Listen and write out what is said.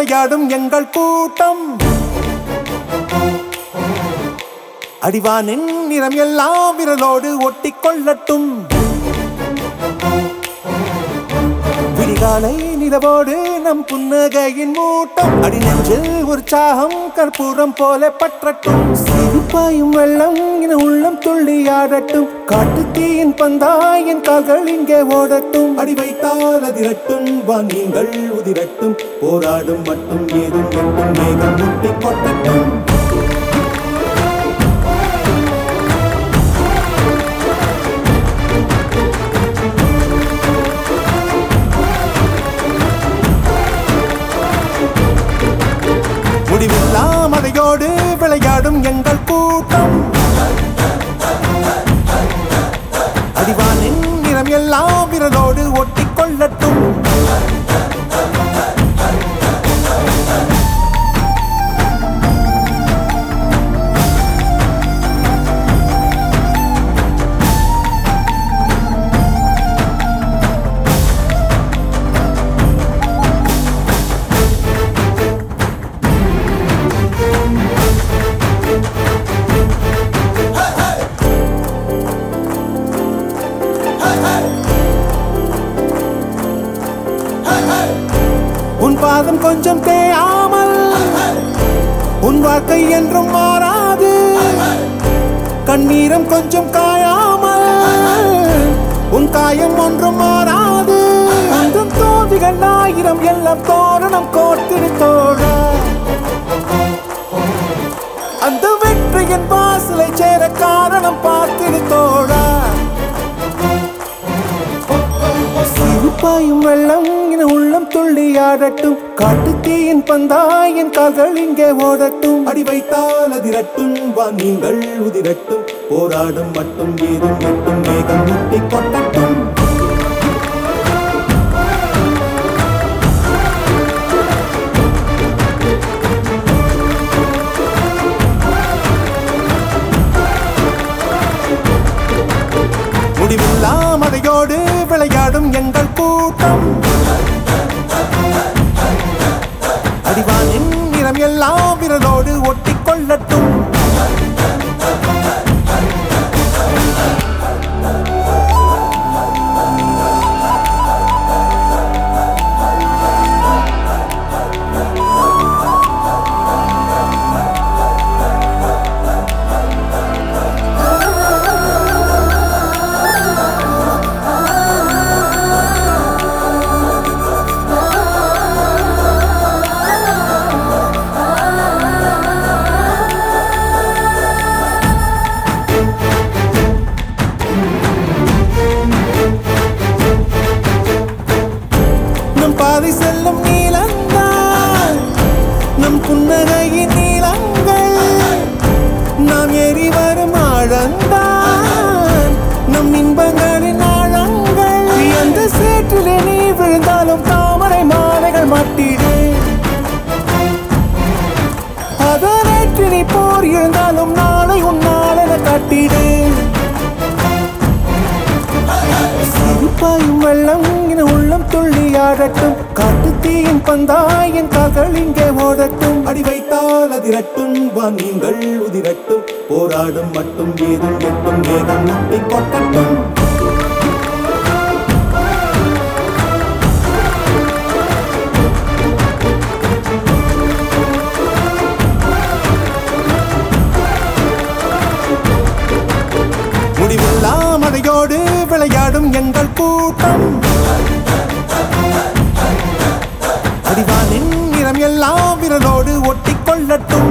விளையாடும் எங்கள் கூட்டம் அடிவானின் நிறம் எல்லாம் விரலோடு ஒட்டிக் கொள்ளட்டும் விடிகாலை நிலவோடு நம் புன்னகையின் மூட்டம் அடி நெஞ்சில் உற்சாகம் கற்பூரம் போல பற்றட்டும் சிரிப்பாயும் வெள்ளம் என உள்ளம் துள்ளி ஆடட்டும் காட்டு தீயின் பந்தாயின் கால்கள் இங்கே ஓடட்டும் அடி வைத்தால் அதிரட்டும் வா நீங்கள் உதிரட்டும் போராடும் மட்டும் ஏதும் எட்டும் மேகம் முட்டி கொட்டட்டும் முடிவெல்லாம் அதையோடு விளையாடும் எங்கள் கூட்டம் அடிவானின் நிறம் எல்லாம் விரலோடு ஒட்டிக் கொள்ளட்டும் உன் பாதம் கொஞ்சம் தேயாமல் உன் வாழ்க்கை என்றும் மாறாது கண்ணீரம் கொஞ்சம் காயாமல் உன் காயம் ஒன்றும் மாறாது அன்றும் தோல்விகள் ஆயிரம் எல்லாம் தோரணம் கோர்த்திரு தோழ அந்த வெற்றியின் வாசலை சேர காரணம் பார்த்திரு தோழா சிரிப்பாயும் வெள்ளம் என உள்ளம் துள்ளி ஆடட்டும் காட்டு தீயின் பந்தாயின் கால்கள் இங்கே ஓடட்டும் அடி வைத்தால் அதிரட்டும் வா நீங்கள் உதிரட்டும் போராடும் மட்டும் ஏதும் எட்டும் மேகம் முட்டி கொட்டட்டும் முடிவெல்லாம் அதையோடு விளையாடும் எங்கள் கூட்டம் அடிவானின் நிறம் எல்லாம் விரலோடு ஒட்டிக் கொள்ளட்டும் நம் பாதை செல்லும் நீளங்கள் நம் புன்னகையின் நீளங்கள் நாம் ஏறி வரும் ஆழந்தான் நம் இன்பங்களின் ஆழங்கள் அந்த சேற்றிலே நீ விழுந்தாலும் தாமரை மாலைகள் மாட்டிடு அதனேற்று நீ போர் எழுந்தாலும் நாளை உன்னால் என காட்டிடு சிரிப்பாயும் வெள்ளம் என உள்ளம் துள்ளி ஆடட்டும் காட்டு தீயின் பந்தாயின் கால்கள் இங்கே ஓடட்டும் அடி வைத்தால் அதிரட்டும் வா நீங்கள் உதிரட்டும் போராடும் மட்டும் ஏதும் எட்டும் மேகம் முட்டி கொட்டட்டும் முடிவெல்லாம் அதையோடு விளையாடும் எங்கள் கூட்டம் அடிவானின் நிறம் எல்லாம் விரலோடு ஒட்டிக் கொள்ளட்டும்